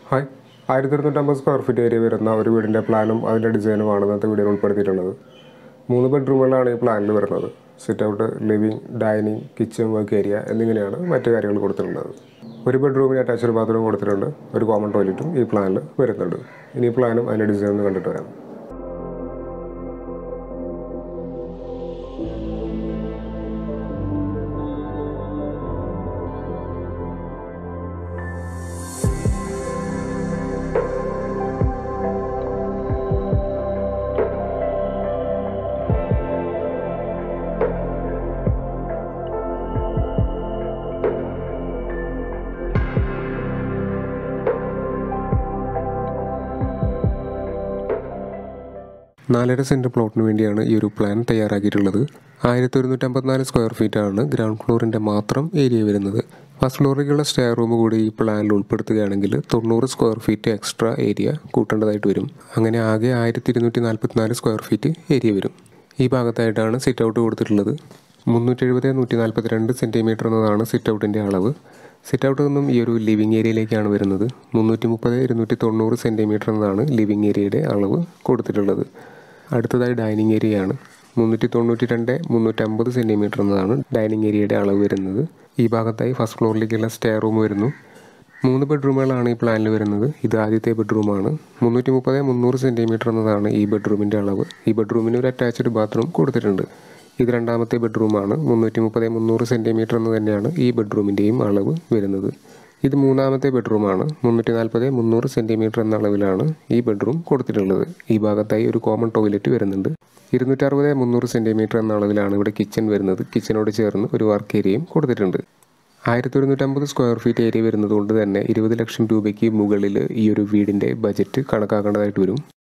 hi ആയിരത്തി ഇരുന്നൂറ്റമ്പത് square feet area വരുന്ന ഒരു വീടിൻ്റെ പ്ലാനും അതിൻ്റെ ഡിസൈനുമാണ് ഇന്നത്തെ വീഡിയോയിൽ ഉൾപ്പെടുത്തിയിട്ടുള്ളത് മൂന്ന് ബെഡ്റൂമുകളാണ് ഈ പ്ലാനിൽ വരുന്നത് sit out living dining kitchen work area എന്നിങ്ങനെയാണ് മറ്റു കാര്യങ്ങൾ കൊടുത്തിട്ടുള്ളത് ഒരു ബെഡ്റൂമിന് അറ്റാച്ച്ഡ് ബാത്റൂം കൊടുത്തിട്ടുണ്ട് ഒരു കോമൺ ടോയ്ലറ്റും ഈ പ്ലാനിൽ വരുന്നുണ്ട് ഇനി ഈ പ്ലാനും അതിൻ്റെ ഡിസൈനും കണ്ടിട്ട് വരാം നാലര സെൻറ്റ് പ്ലോട്ടിന് വേണ്ടിയാണ് ഈ ഒരു പ്ലാൻ തയ്യാറാക്കിയിട്ടുള്ളത് ആയിരത്തി ഒരുന്നൂറ്റമ്പത്തിനാല് സ്ക്വയർ ഫീറ്റ് ആണ് ഗ്രൗണ്ട് ഫ്ലോറിൻ്റെ മാത്രം ഏരിയ വരുന്നത് ഫസ്റ്റ് ഫ്ലോറിലേക്കുള്ള സ്റ്റെയർ റൂം കൂടി ഈ പ്ലാനിൽ ഉൾപ്പെടുത്തുകയാണെങ്കിൽ തൊണ്ണൂറ് സ്ക്വയർ ഫീറ്റ് എക്സ്ട്രാ ഏരിയ കൂട്ടേണ്ടതായിട്ട് വരും അങ്ങനെ ആകെ ആയിരത്തി ഇരുന്നൂറ്റി നാൽപ്പത്തിനാല് സ്ക്വയർ ഫീറ്റ് ഏരിയ വരും ഈ ഭാഗത്തായിട്ടാണ് സിറ്റ് ഔട്ട് കൊടുത്തിട്ടുള്ളത് മുന്നൂറ്റി എഴുപത് നൂറ്റി നാൽപ്പത്തിരണ്ട് സെൻറ്റിമീറ്റർ എന്നതാണ് സിറ്റ് ഔട്ടിൻ്റെ അളവ് സിറ്റ് ഔട്ടിൽ നിന്നും ഈ ഒരു ലിവിങ് ഏരിയയിലേക്കാണ് വരുന്നത് മുന്നൂറ്റി മുപ്പത് ഇരുന്നൂറ്റി തൊണ്ണൂറ് സെൻറ്റിമീറ്റർ എന്നതാണ് ലിവിങ് ഏരിയയുടെ അളവ് കൊടുത്തിട്ടുള്ളത് അടുത്തതായി ഡൈനിങ് ഏരിയയാണ് മുന്നൂറ്റി തൊണ്ണൂറ്റി രണ്ട് മുന്നൂറ്റമ്പത് സെൻറ്റിമീറ്റർ എന്നതാണ് ഡൈനിങ് ഏരിയയുടെ അളവ് വരുന്നത് ഈ ഭാഗത്തായി ഫസ്റ്റ് ഫ്ലോറിലേക്കുള്ള സ്റ്റെയർ റൂം വരുന്നു മൂന്ന് ബെഡ്റൂമുകളാണ് ഈ പ്ലാനിൽ വരുന്നത് ഇത് ആദ്യത്തെ ബെഡ്റൂമാണ് മുന്നൂറ്റി മുപ്പത് മുന്നൂറ് സെൻറ്റിമീറ്റർ എന്നതാണ് ഈ ബെഡ്റൂമിൻ്റെ അളവ് ഈ ബെഡ്റൂമിന് ഒരു അറ്റാച്ച്ഡ് ബാത്റൂം കൊടുത്തിട്ടുണ്ട് ഇത് രണ്ടാമത്തെ ബെഡ്റൂമാണ് മുന്നൂറ്റി മുപ്പത് മുന്നൂറ് സെൻറ്റിമീറ്റർ എന്ന് തന്നെയാണ് ഈ ബെഡ്റൂമിൻ്റെയും അളവ് വരുന്നത് ഇത് മൂന്നാമത്തെ ബെഡ്റൂമാണ് മുന്നൂറ്റി നാൽപ്പത് മുന്നൂറ് സെൻറ്റിമീറ്റർ എന്ന അളവിലാണ് ഈ ബെഡ്റൂം കൊടുത്തിട്ടുള്ളത് ഈ ഭാഗത്തായി ഒരു കോമൺ ടോയ്ലറ്റ് വരുന്നുണ്ട് ഇരുന്നൂറ്ററുപത് മുന്നൂറ് സെൻറ്റിമീറ്റർ എന്ന അളവിലാണ് ഇവിടെ കിച്ചൺ വരുന്നത് കിച്ചനോട് ചേർന്ന് ഒരു വർക്ക് ഏരിയയും കൊടുത്തിട്ടുണ്ട് ആയിരത്തി ഒരുന്നൂറ്റമ്പത് സ്ക്വയർ ഫീറ്റ് ഏരിയ വരുന്നത് കൊണ്ട് തന്നെ ഇരുപത് ലക്ഷം രൂപയ്ക്ക് മുകളിൽ ഈ ഒരു വീടിൻ്റെ ബജറ്റ് കണക്കാക്കേണ്ടതായിട്ട് വരും